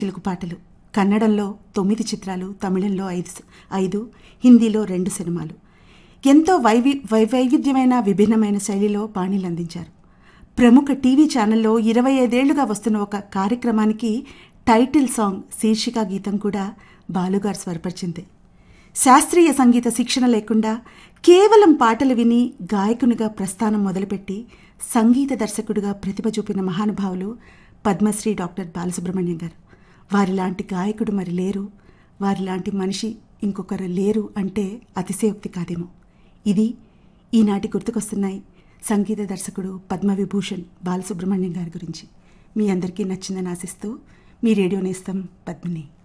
తెలుగు పాటలు కన్నడంలో తొమ్మిది చిత్రాలు తమిళంలో ఐదు ఐదు హిందీలో రెండు సినిమాలు ఎంతో వైవి వైవైవిధ్యమైన విభిన్నమైన శైలిలో బాణీలు అందించారు ప్రముఖ టీవీ ఛానల్లో ఇరవై ఐదేళ్లుగా వస్తున్న ఒక కార్యక్రమానికి టైటిల్ సాంగ్ శీర్షిక గీతం కూడా బాలుగారు స్వరపరిచింది శాస్త్రీయ సంగీత శిక్షణ లేకుండా కేవలం పాటలు విని గాయకునిగా ప్రస్థానం మొదలుపెట్టి సంగీత దర్శకుడిగా ప్రతిభ చూపిన మహానుభావులు పద్మశ్రీ డాక్టర్ బాలసుబ్రహ్మణ్యం గారు వారిలాంటి గాయకుడు మరి లేరు వారిలాంటి మనిషి ఇంకొకరు లేరు అంటే అతిశయోక్తి కాదేమో ఇది ఈనాటి గుర్తుకొస్తున్నాయి సంగీత దర్శకుడు పద్మవిభూషణ్ బాలసుబ్రహ్మణ్యం గారి గురించి మీ అందరికీ నచ్చిందని ఆశిస్తూ మీ రేడియో నేస్తం పద్మిని